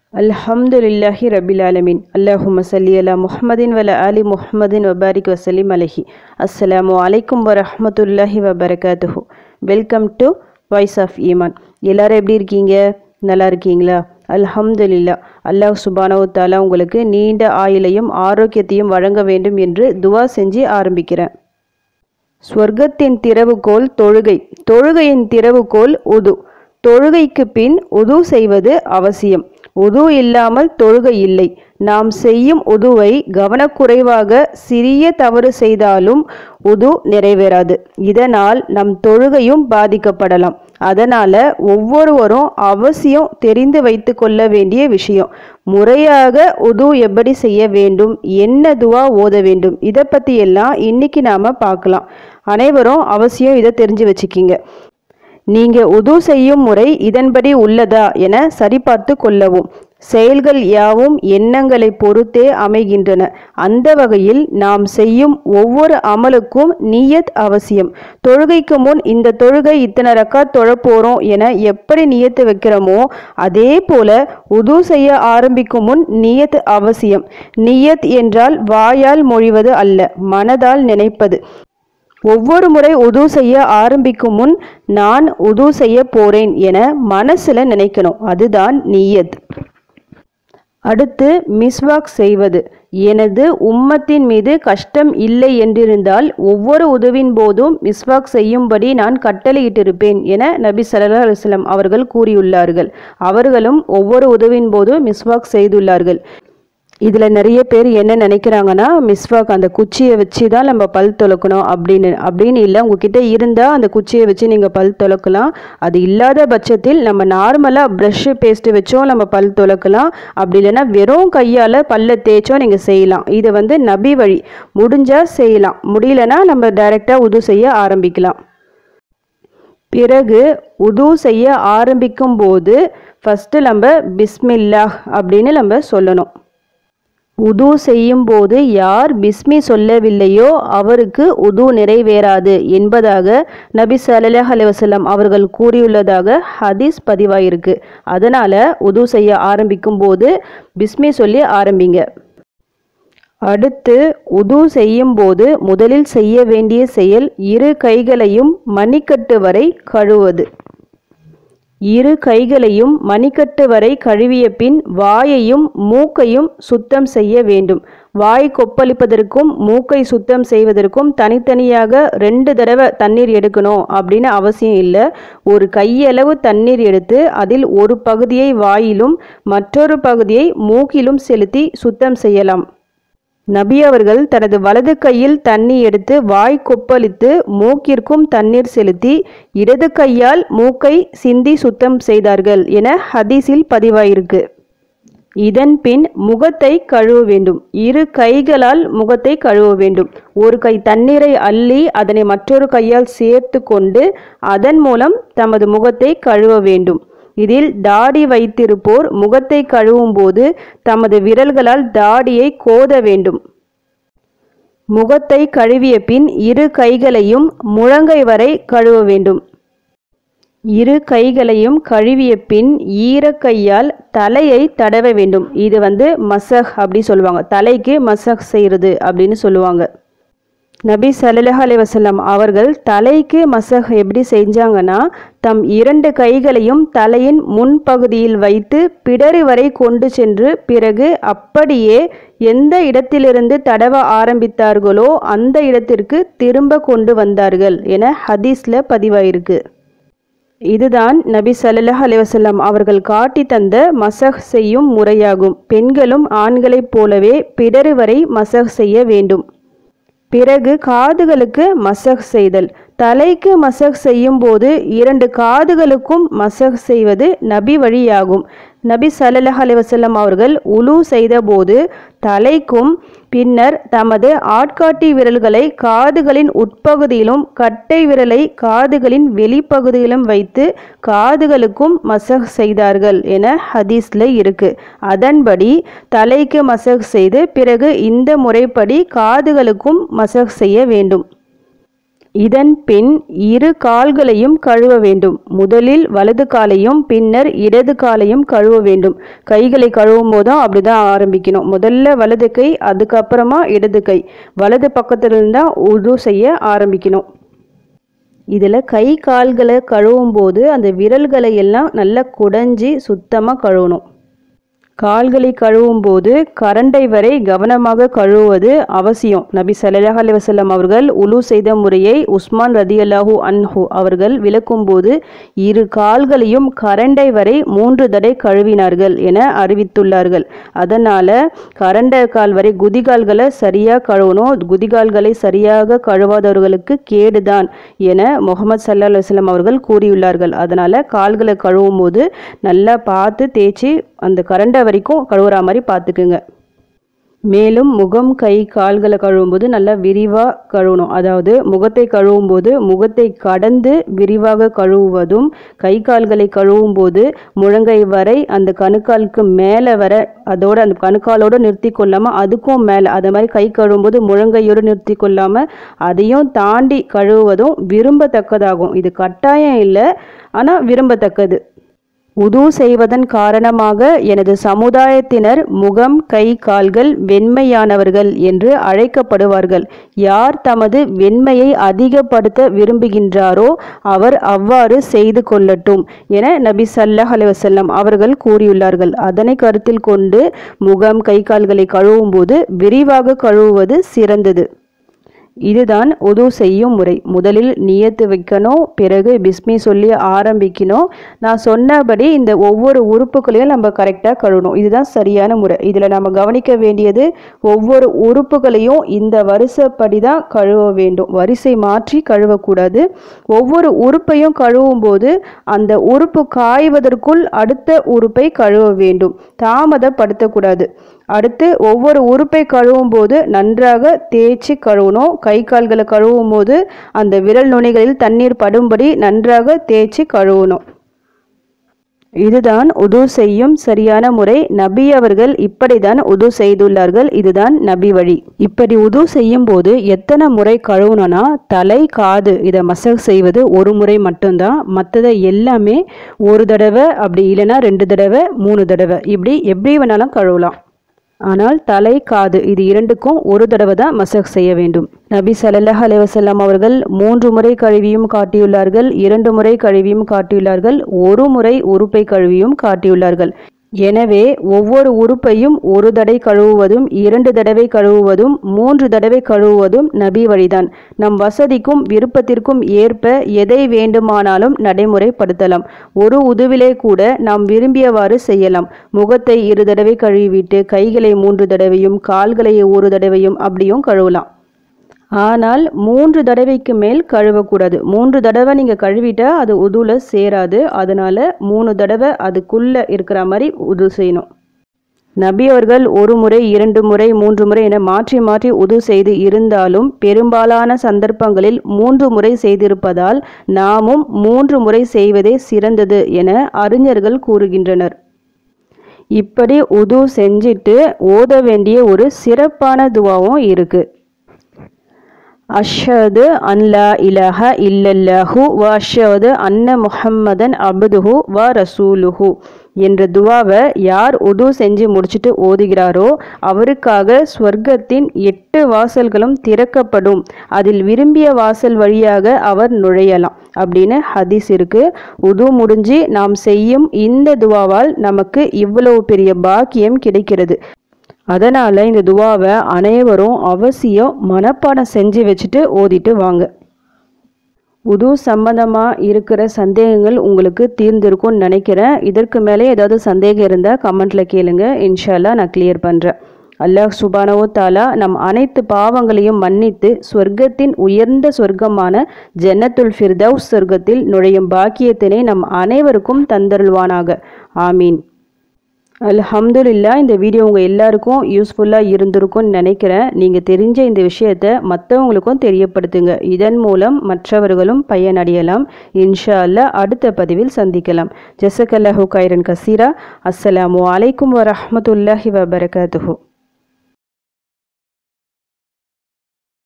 அல்ஹம்துலில்லாஹி ரபில் ஆலமீன் அல்லாஹும்ம சல்லி அலா முஹம்மதின் வல ஆலி முஹம்மதின் வபாரிக் வசலிம் அலஹி அஸ்ஸலாமு அலைக்கும் வரஹ்மத்துல்லாஹி வபரகாத்துஹு வெல்கம் டு வாய்ஸ் ஆஃப் ஈமான் எல்லாரும் எப்படி இருக்கீங்க நல்லா இருக்கீங்களா அல்ஹம்துலில்லா அல்லாஹ் சுபானவு தாலா உங்களுக்கு நீண்ட ஆயுளையும் ஆரோக்கியத்தையும் வழங்க வேண்டும் என்று துவா செஞ்சு ஆரம்பிக்கிறேன் ஸ்வர்க்கத்தின் திறவுகோல் தொழுகை தொழுகையின் திறவுகோல் உது தொழுகைக்கு பின் உது செய்வது அவசியம் உது இல்லாமல் தொழுகை இல்லை நாம் செய்யும் உதுவை கவனக்குறைவாக சிறிய தவறு செய்தாலும் உது நிறைவேறாது இதனால் நம் தொழுகையும் பாதிக்கப்படலாம் அதனால ஒவ்வொருவரும் அவசியம் தெரிந்து வைத்து கொள்ள வேண்டிய விஷயம் முறையாக உது எப்படி செய்ய வேண்டும் என்ன துவா ஓத வேண்டும் இதை பற்றி எல்லாம் இன்னைக்கு நாம பார்க்கலாம் அனைவரும் அவசியம் இதை தெரிஞ்சு வச்சுக்கிங்க நீங்க உது செய்யும் முறை இதன்படி உள்ளதா என சரிபார்த்து கொள்ளவும் செயல்கள் யாவும் எண்ணங்களை பொறுத்தே அமைகின்றன அந்த வகையில் நாம் செய்யும் ஒவ்வொரு அமலுக்கும் நியத் அவசியம் தொழுகைக்கு முன் இந்த தொழுகை இத்தனை ரக்கா தொழப்போறோம் என எப்படி நியத்து வைக்கிறோமோ அதே போல உது செய்ய ஆரம்பிக்கும் முன் நியத் அவசியம் நியத் என்றால் வாயால் மொழிவது அல்ல மனதால் நினைப்பது ஒவ்வொரு முறை உது செய்ய ஆரம்பிக்கும் முன் நான் உது செய்ய போறேன் என மனசுல நினைக்கணும் அதுதான் நியத் அடுத்து மிஸ்வாக் செய்வது எனது உம்மத்தின் மீது கஷ்டம் இல்லை என்றிருந்தால் ஒவ்வொரு உதவின் போதும் மிஸ்வாக் செய்யும்படி நான் கட்டளையிட்டிருப்பேன் என நபி சல்லா அலுவலம் அவர்கள் கூறியுள்ளார்கள் அவர்களும் ஒவ்வொரு உதவின் போதும் மிஸ்வாக் செய்துள்ளார்கள் இதில் நிறைய பேர் என்ன நினைக்கிறாங்கன்னா மிஸ்வாக் அந்த குச்சியை வச்சு தான் நம்ம பல் துலக்கணும் அப்படின்னு அப்படின்னு இல்லை உங்ககிட்ட இருந்தால் அந்த குச்சியை வச்சு நீங்கள் பல் துலக்கலாம் அது இல்லாத பட்சத்தில் நம்ம நார்மலாக ப்ரஷ்ஷு பேஸ்ட்டு வச்சோம் நம்ம பல் துலக்கலாம் அப்படி இல்லைன்னா வெறும் கையால் பல்ல தேய்ச்சோம் நீங்கள் செய்யலாம் இது வந்து நபி வழி முடிஞ்சால் செய்யலாம் முடியலன்னா நம்ம டைரெக்டாக உது செய்ய ஆரம்பிக்கலாம் பிறகு உது செய்ய ஆரம்பிக்கும் போது ஃபஸ்ட்டு நம்ம பிஸ்மில்லாஹ் அப்படின்னு நம்ம சொல்லணும் உது செய்யும் போது யார் பிஸ்மி சொல்லவில்லையோ அவருக்கு உது நிறைவேறாது என்பதாக நபி சல்லாஹ் அலைவசல்லம் அவர்கள் கூறியுள்ளதாக ஹதீஸ் பதிவாயிருக்கு அதனால உது செய்ய ஆரம்பிக்கும் போது பிஸ்மி சொல்லி ஆரம்பிங்க அடுத்து உது செய்யும் போது முதலில் செய்ய வேண்டிய செயல் இரு கைகளையும் மணிக்கட்டு வரை கழுவது இரு கைகளையும் மணிக்கட்டு வரை கழுவிய பின் வாயையும் மூக்கையும் சுத்தம் செய்ய வேண்டும் வாய் கொப்பளிப்பதற்கும் மூக்கை சுத்தம் செய்வதற்கும் தனித்தனியாக ரெண்டு தடவை தண்ணீர் எடுக்கணும் அப்படின்னு அவசியம் இல்லை ஒரு கையளவு தண்ணீர் எடுத்து அதில் ஒரு பகுதியை வாயிலும் மற்றொரு பகுதியை மூக்கிலும் செலுத்தி சுத்தம் செய்யலாம் நபி அவர்கள் தனது வலது கையில் தண்ணி எடுத்து வாய் கொப்பளித்து மூக்கிற்கும் தண்ணீர் செலுத்தி இடது கையால் மூக்கை சிந்தி சுத்தம் செய்தார்கள் என ஹதீஸில் பதிவாயிருக்கு இதன் பின் முகத்தை கழுவ வேண்டும் இரு கைகளால் முகத்தை கழுவ வேண்டும் ஒரு கை தண்ணீரை அள்ளி அதனை மற்றொரு கையால் சேர்த்து கொண்டு அதன் மூலம் தமது முகத்தை கழுவ வேண்டும் இதில் தாடி வைத்திருப்போர் முகத்தை கழுவும் போது தமது விரல்களால் தாடியை கோத வேண்டும் முகத்தை கழுவிய பின் இரு கைகளையும் முழங்கை வரை கழுவ வேண்டும் இரு கைகளையும் கழுவிய பின் ஈரக்கையால் தலையை தடவ வேண்டும் இது வந்து மசஹ் அப்படி சொல்லுவாங்க தலைக்கு மசஹ் செய்கிறது அப்படின்னு சொல்லுவாங்க நபி சல்லல்லாஹ் அலி வசல்லம் அவர்கள் தலைக்கு மசஹ் எப்படி செஞ்சாங்கன்னா தம் இரண்டு கைகளையும் தலையின் முன்பகுதியில் வைத்து பிடரி வரை கொண்டு சென்று பிறகு அப்படியே எந்த இடத்திலிருந்து தடவ ஆரம்பித்தார்களோ அந்த இடத்திற்கு திரும்ப கொண்டு வந்தார்கள் என ஹதீஸ்ல பதிவாயிருக்கு இதுதான் நபி சல்லாஹ் அலிவசல்லம் அவர்கள் காட்டி தந்த மசஹ் செய்யும் முறையாகும் பெண்களும் ஆண்களைப் போலவே பிடரு வரை மசஹ் செய்ய வேண்டும் பிறகு காதுகளுக்கு மசக் செய்தல் தலைக்கு மசக் செய்யும் போது இரண்டு காதுகளுக்கும் மசக் செய்வது நபி வழியாகும் நபி சல்லல்லாஹ் அலைவசல்லம் அவர்கள் உலு செய்தபோது தலைக்கும் பின்னர் தமது ஆட்காட்டி விரல்களை காதுகளின் உட்பகுதியிலும் கட்டை விரலை காதுகளின் வெளிப்பகுதியிலும் வைத்து காதுகளுக்கும் மசக் செய்தார்கள் என ஹதீஸ்ல இருக்கு அதன்படி தலைக்கு மசக் செய்து பிறகு இந்த முறைப்படி காதுகளுக்கும் மசக் செய்ய வேண்டும் இதன் பின் இரு கால்களையும் கழுவ வேண்டும் முதலில் வலது காலையும் பின்னர் இடது காலையும் கழுவ வேண்டும் கைகளை கழுவும் போதும் அப்படிதான் ஆரம்பிக்கணும் முதல்ல வலது கை அதுக்கப்புறமா இடது கை வலது பக்கத்திலிருந்து தான் உது செய்ய ஆரம்பிக்கணும் இதில் கை கால்களை கழுவும் போது அந்த விரல்களை எல்லாம் நல்லா குடஞ்சி சுத்தமாக கழுவணும் கால்களை கழுவும் போது கரண்டை வரை கவனமாக கழுவுவது அவசியம் நபி ஸல்லல்லாஹு அலைஹி வஸல்லம் அவர்கள் உலு செய்த முறையை உஸ்மான் ரதியல்லாஹு அன்ஹு அவர்கள் விளக்கும்போது இரு கால்களையும் கரண்டை வரை மூன்று தடை கழுவினார்கள் என அறிவித்துள்ளார்கள் அதனால கரண்டை கால் வரை குதிகால்களை சரியாக கழுவணும் குதிகால்களை சரியாக கழுவாதவர்களுக்கு கேடுதான் என முகமது சல்லா அலுவலம் அவர்கள் கூறியுள்ளார்கள் அதனால கால்களை கழுவும் போது நல்லா பார்த்து தேய்ச்சி அந்த கரண்டை வரைக்கும் கழுவுற மாதிரி பார்த்துக்குங்க மேலும் முகம் கை கால்களை கழுவும்போது நல்லா விரிவாக கழுவணும் அதாவது முகத்தை கழுவும்போது முகத்தை கடந்து விரிவாக கழுவுவதும் கை கால்களை கழுவும் போது முழங்கை வரை அந்த கணுக்காலுக்கு மேலே வர அதோட அந்த கணுக்காலோடு நிறுத்தி கொள்ளாமல் அதுக்கும் மேலே அது மாதிரி கை கழுவும்போது முழங்கையோடு நிறுத்தி கொள்ளாமல் அதையும் தாண்டி கழுவுவதும் விரும்பத்தக்கதாகும் இது கட்டாயம் இல்லை ஆனால் விரும்பத்தக்கது உது செய்வதன் காரணமாக எனது சமுதாயத்தினர் முகம் கை கால்கள் வெண்மையானவர்கள் என்று அழைக்கப்படுவார்கள் யார் தமது வெண்மையை அதிகப்படுத்த விரும்புகின்றாரோ அவர் அவ்வாறு செய்து கொள்ளட்டும் என நபி ஸல்லல்லாஹு அலைஹி வஸல்லம் அவர்கள் கூறியுள்ளார்கள் அதனை கருத்தில் கொண்டு முகம் கை கால்களை கழுவும் போது விரிவாக கழுவுவது சிறந்தது இதுதான் உது செய்யும் முறை முதலில் நியத்து வைக்கணும் பிறகு பிஸ்மி சொல்லி ஆரம்பிக்கணும் நான் சொன்னபடி இந்த ஒவ்வொரு உறுப்புகளையும் நம்ம கரெக்டாக கழுவணும் இதுதான் சரியான முறை இதில் நம்ம கவனிக்க வேண்டியது ஒவ்வொரு உறுப்புகளையும் இந்த வரிசைப்படி தான் கழுவ வேண்டும் வரிசை மாற்றி கழுவக்கூடாது ஒவ்வொரு உறுப்பையும் கழுவும் போது அந்த உறுப்பு காய்வதற்குள் அடுத்த உறுப்பை கழுவ வேண்டும் தாமதப்படுத்தக்கூடாது அடுத்து ஒவ்வொரு உறுப்பை கழுவும் போது நன்றாக தேய்ச்சி கழுவணும் கை கால்களை கழுவும் போது அந்த விரல் நுனிகளில் தண்ணீர் படும்படி நன்றாக தேய்ச்சி கழுவணும் இதுதான் உது செய்யும் சரியான முறை நபி அவர்கள் இப்படிதான் உது செய்துள்ளார்கள் இதுதான் நபி வழி இப்படி உது செய்யும் போது எத்தனை முறை கழுவணும்னா தலை காது இதை மசக் செய்வது ஒரு முறை மட்டும்தான் மற்றதை எல்லாமே ஒரு தடவை அப்படி இல்லைன்னா ரெண்டு தடவை மூணு தடவை இப்படி எப்படி வேணாலும் கழுவலாம் ஆனால் தலை காது இது இரண்டுக்கும் ஒரு தடவை தான் மசக் செய்ய வேண்டும் நபி ஸல்லல்லாஹு அலைஹி வஸல்லம் அவர்கள் மூன்று முறை கழுவியும் காட்டியுள்ளார்கள் இரண்டு முறை கழுவியும் காட்டியுள்ளார்கள் ஒரு முறை உறுப்பை கழுவியும் காட்டியுள்ளார்கள் எனவே ஒவ்வொரு உறுப்பையும் ஒரு தடவை கழுவுவதும் இரண்டு தடவை கழுவுவதும் மூன்று தடவை கழுவுவதும் நபி வழிதான் நம் வசதிக்கும் விருப்பத்திற்கும் ஏற்ப எதை வேண்டுமானாலும் நடைமுறைப்படுத்தலாம் ஒரு உதுவிலே கூட நாம் விரும்பியவாறு செய்யலாம் முகத்தை இரு தடவை கழுவிவிட்டு கைகளை மூன்று தடவையும் கால்களை ஒரு தடவையும் அப்படியும் கழுவலாம் ஆனால் மூன்று தடவைக்கு மேல் கழுவக்கூடாது மூன்று தடவை நீங்கள் கழுவிட்டா அது உதுல சேராது அதனால மூணு தடவை அதுக்குள்ளே இருக்கிற மாதிரி உது செய்யணும் நபி அவர்கள் ஒரு முறை இரண்டு முறை மூன்று முறை என மாற்றி மாற்றி உது செய்து இருந்தாலும் பெரும்பாலான சந்தர்ப்பங்களில் மூன்று முறை செய்திருப்பதால் நாமும் மூன்று முறை செய்வதே சிறந்தது என அறிஞர்கள் கூறுகின்றனர் இப்படி உது செஞ்சிட்டு ஓத வேண்டிய ஒரு சிறப்பான துவாவும் இருக்கு அஷ்ஹது அன் லா இலாஹ இல்லல்லாஹு வ அஷ்ஹது அன்ன முஹம்மதன் அப்துஹு வ ரசூலுஹு என்ற துவாவை யார் உது செஞ்சு முடிச்சுட்டு ஓதுகிறாரோ அவருக்காக ஸ்வர்க்கத்தின் எட்டு வாசல்களும் திறக்கப்படும் அதில் விரும்பிய வாசல் வழியாக அவர் நுழையலாம் அப்படின்னு ஹதீஸ் இருக்கு உது முடிஞ்சு நாம் செய்யும் இந்த துவாவால் நமக்கு இவ்வளவு பெரிய பாக்கியம் கிடைக்கிறது அதனால் இந்த துவாவை அனைவரும் அவசியம் மனப்பாடம் செஞ்சு வச்சுட்டு ஓதிட்டு வாங்க உது சம்பந்தமாக இருக்கிற சந்தேகங்கள் உங்களுக்கு தீர்ந்திருக்கும்னு நினைக்கிறேன் இதற்கு மேலே ஏதாவது சந்தேகம் இருந்தால் கமெண்ட்டில் கேளுங்க இன்ஷால்லா நான் கிளியர் பண்ணுறேன் அல்லாஹ் சுபானவோ தாலா நம் அனைத்து பாவங்களையும் மன்னித்து சொர்க்கத்தின் உயர்ந்த சொர்க்கமான ஜன்னத்துல் ஃபிர்தௌஸ் சொர்க்கத்தில் நுழையும் பாக்கியத்தினை நம் அனைவருக்கும் தந்தருள்வானாக ஆமீன் அல்ஹம்துலில்லா இந்த வீடியோ உங்கள் எல்லாருக்கும் யூஸ்ஃபுல்லாக இருந்திருக்கும்னு நினைக்கிறேன் நீங்கள் தெரிஞ்ச இந்த விஷயத்தை மற்றவங்களுக்கும் தெரியப்படுத்துங்க இதன் மூலம் மற்றவர்களும் பயனடையலாம் இன்ஷா அல்லாஹ் அடுத்த பதிவில் சந்திக்கலாம் ஜசக்கல்லாஹு கைரன் கசீரா அஸ்ஸலாமு அலைக்கும் வரஹ்மத்துல்லாஹி வபரகாத்துஹு